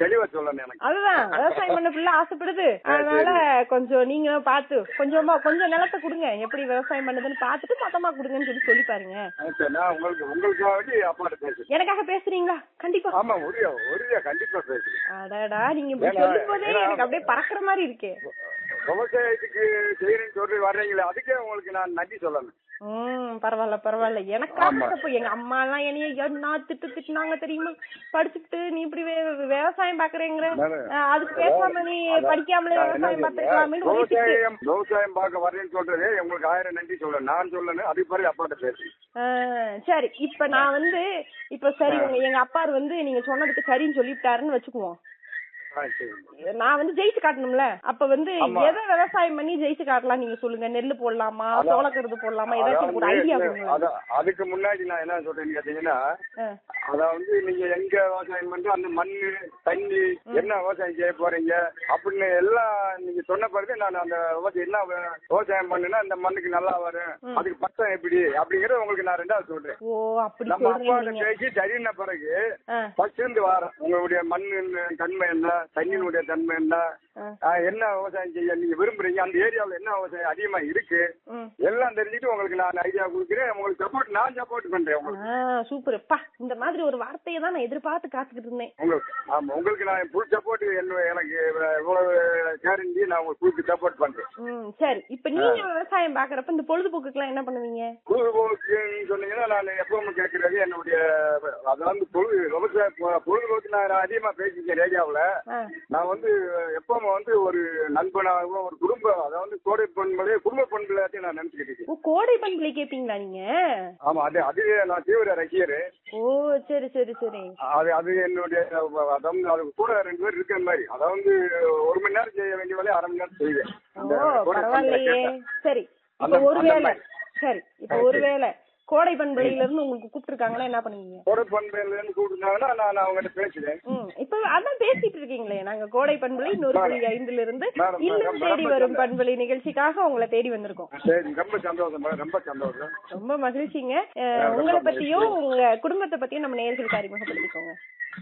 தெளிவா சொல்லணும் எனக்கு அதுதான் விவசாயம் பண்ண பிள்ளை ஆசைப்படுது அதனால கொஞ்சம் நீங்க பார்த்து கொஞ்சமா கொஞ்சம் நிலத்தை கொடுங்க எப்படி விவசாயம் பண்ணுதுன்னு பார்த்துட்டு மொத்தமா கொடுங்கன்னு சொல்லி சொல்லி பாருங்க ஆ, சரி, நான் உங்களுக்கு உங்களுக்காக வேண்டி அப்பாட்ட பேசுறேன் எனக்காக பேசுறீங்களா கண்டிப்பா ஆமா உரிய உரிய கண்டிப்பா பேசுறேன் அடடா நீங்க இப்படி ஏன்னா- சொல்லும் போதே ஏன்னா- எனக்கு அப்படியே பறக்குற மாதிரி இருக்கே விவசாயத்துக்கு செய்யறேன்னு சொல்லி வர்றீங்களே அதுக்கே உங்களுக்கு நான் நன்றி சொல்லணும் ம் பரவாயில்ல பரவாயில்ல எனக்காக ஆமா. தப்பு எங்க அம்மா எல்லாம் என்னைய என்ன திட்டு திட்டுனாங்க தெரியுமா படிச்சுட்டு நீ இப்படி வே- விவசாயம் பாக்குறேங்கிற நானு- அஹ், அதுக்கு பேசாம நீ அதான் படிக்காமலே நான் என்ன விவசாயம் பாத்துக்கலாமேன்னு சொல்றேன், ஒரே திட்டு. விவசாயம் விவசாயம் பார்க்க வர்றேன்னு சொல்றது உங்களுக்கு ஆயிரம் நன்றி சொல்லணும் நான் சொல்லணும் அதுக்கு பிறகு அப்பாட்ட பேசுறேன் அஹ், சரி இப்ப நான் வந்து இப்ப சரி உங்க எங்க அப்பார் வந்து நீங்க சொன்னதுக்கு சரின்னு சொல்லிவிட்டாருன்னு வச்சுக்குவோம் ஆ, சரி நான் வந்து ஜெயிச்சு காட்டணும்ல அப்ப வந்து ஆமா. எதை விவசாயம் பண்ணி ஜெயிச்சு காட்டலாம் நீங்க சொல்லுங்க நெல்லு போடலாமா அதான். சோளக்கருது போடலாமா ஏதாச்சும் ஒரு ஐடியா அதாவது, கொடுங்களேன் அதான், அதுக்கு முன்னாடி நான் என்ன சொல்றேன்னு கேட்டீங்கன்னா அஹ், அதாவது நீங்க எங்க விவசாயம் பண்ற அந்த மண்ணு தண்ணி என்ன விவசாயம் செய்ய போறீங்க அப்படின்னு எல்லாம் நீங்க சொன்ன பிறகு நான் அந்த விவசாயம் என்ன வி- விவசாயம் பண்ணுனா அந்த மண்ணுக்கு நல்லா வரும் ம். அதுக்கு பட்டம் எப்படி அப்படிங்கறத உங்களுக்கு நான் ரெண்டாவது சொல்றேன் ஓ அப்படி நம்ம சொல்றீங்க அப்பாட்ட நீங்க பேசி சரின்ன பிறகு அஹ், ஃபர்ஸ்ட் இருந்து வாரம் உங்களுடைய மண்ணின் தன்மை என்ன தண்ணியினுடைய தன்மை என்ன அஹ், ஆ, என்ன விவசாயம் செய்ய நீங்க விரும்புறீங்க அந்த ஏரியாவுல என்ன விவசாயம் அதிகமா இருக்கு ம். எல்லாம் தெரிஞ்சுட்டு உங்களுக்கு நான் ஐடியா கொடுக்குறேன் உங்களுக்கு சப்போர்ட் நான் சப்போர்ட் பண்றேன் உங்களுக்கு ஆ சூப்பர் பா இந்த மாதிரி ஒரு வார்த்தையை தான் நான் எதிர்பார்த்து காத்துக்கிட்டு இருந்தேன் உங்களுக்கு ஆமா உங்களுக்கு நான் ஃபுல் சப்போர்ட் என்ன எனக்கு இவ்வளவு கேரண்டி நான் உங்களுக்கு ஃபுல் சப்போர்ட் பண்றேன் ம் சரி இப்ப நீங்க விவசாயம் பாக்குறப்ப இந்த பொழுதுபோக்குக்கெல்லாம் என்ன பண்ணுவீங்க பொழுதுபோக்குன்னு சொன்னீங்கன்னா நான் எப்பவும் கேட்கறது என்னுடைய அதாவது பொழுது விவசாய பொ- பொழுதுபோக்கு நான் அதிகமா பேசிக்கிறேன் ரேடியோவில் ஆ, நான் வந்து எப்பவும் வந்து ஒரு நண்பனாகவும் ஒரு குடும்ப அதாவது கோடை பண்புலே குடும்ப பண்புலையாத்தையும் நான் நினைச்சுக்கிட்டு இருக்கேன் ஓ கோடை பண்புலை கேப்பீங்களா நீங்க ஆமா அது அது நான் தீவிர ரசிகர் ஓ சரி சரி சரி அது அது என்னுடைய அதாவது அது கூட ரெண்டு பேர் இருக்கிற மாதிரி அதாவது ஒரு மணி நேரம் செய்ய வேண்டிய வேலையை அரை மணி நேரம் செய்வேன் அந்த ஓ கோடை பரவாயில்லையே பண்புல சரி இப்ப அந்த- ஒருவேளை அந்த மாதிரி. சரி இப்ப ஒருவேளை கோடை பண்புலையில இருந்து உங்களுக்கு கூப்பிட்டுருக்காங்களா என்ன பண்ணுவீங்க கோடை பண்புல இருந்து கூப்பிட்டுருந்தாங்கன்னா நான் அவங்ககிட்ட பேசுறேன் ம் இப்ப அதான் பேசிட்டு இருக்கீங்களே நாங்க கோடை பண்புலை நூறு புள்ளி ஐந்துல இருந்து மேடம், இல்லம் மேடம், தேடி மேடம், வரும் மேடம். பண்புலை நிகழ்ச்சிக்காக உங்களை தேடி வந்திருக்கோம் சரி ரொம்ப சந்தோஷம் மேடம், ரொம்ப சந்தோஷம் ரொம்ப மகிழ்ச்சிங்க அஹ், ரொம்ப உங்களை மகிழ்ச்சி. பத்தியும் உங்க குடும்பத்தை பத்தியும் நம்ம நேர்களுக்கு அறிமுகப்படுத்திக்கோங்க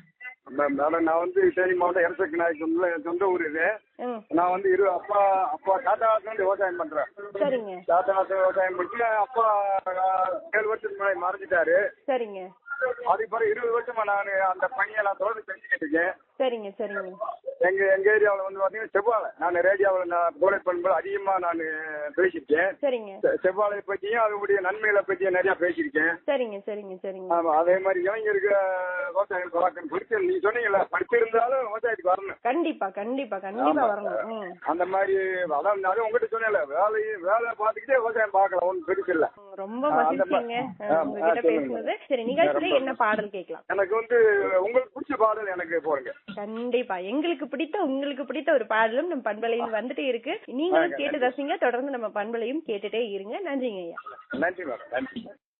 மே- மேடம் நான் வந்து தேனி மாவட்டம் எரசக்கு நாயக்கம்ல என் சொந்த ஊர் இது ம் நான் வந்து இரு அப்பா அப்பா தாத்தா வந்து விவசாயம் பண்றேன் சரிங்க தாத்தா விவசாயம் பண்ணி அப்பா ஆஹ், ஏழு வருஷத்துக்கு முன்னாடி மறைஞ்சிட்டாரு சரிங்க அதுக்கு பிறகு இருபது வருஷமா நான் அந்த பணியை நான் தொடர்ந்து செஞ்சுக்கிட்டு இருக்கேன் சரிங்க சரிங்க எங்க எங்க ஏரியாவில் வந்து பாத்தீங்கன்னா செவ்வாழை நான் ரேடியோவில் நான் கோடை பண்பு அதிகமா நான் பேசியிருக்கேன் சரிங்க செ- செவ்வாழை பற்றியும் அதனுடைய நன்மைகளை பற்றியும் நிறைய பேசியிருக்கேன் சரிங்க சரிங்க சரிங்க ஆமா அதே மாதிரி இளைஞருக்கு விவசாயம் பழக்கம் படிச்சு நீங்க சொன்னீங்கல்ல படிச்சிருந்தாலும் விவசாயத்துக்கு வரணும் கண்டிப்பா கண்டிப்பா கண்டிப்பா ஆமா. வரணும் ம். அந்த மாதிரி அதான் அது உங்ககிட்ட சொன்னேன்ல வேலை வேலை பார்த்துக்கிட்டே விவசாயம் பார்க்கலாம் ஒன்றும் பெருசு இல்ல ம், ரொம்ப ஆ, அந்த மகிழ்ச்சிங்க மா- அஹ், ஆ, உங்ககிட்ட ஆ, சொல்லுங்க. பேசுனது சரி நிகழ்ச்சியில ரொம்ப- என்ன பாடல் கேட்கலாம் எனக்கு வந்து உங்களுக்கு பிடிச்ச பாடல் எனக்கு போடுங்க கண்டிப்பா எங்களுக்கு பிடித்த உங்களுக்கு பிடித்த ஒரு பாடலும் நம்ம பண்பலையில் வந்துட்டே இருக்கு நீங்களும் ஆ, கேட்டு ரசிங்க தொடர்ந்து நம்ம பண்பலையும் கேட்டுட்டே இருங்க நன்றிங்க ஐயா நன்றி மேடம் நன்றி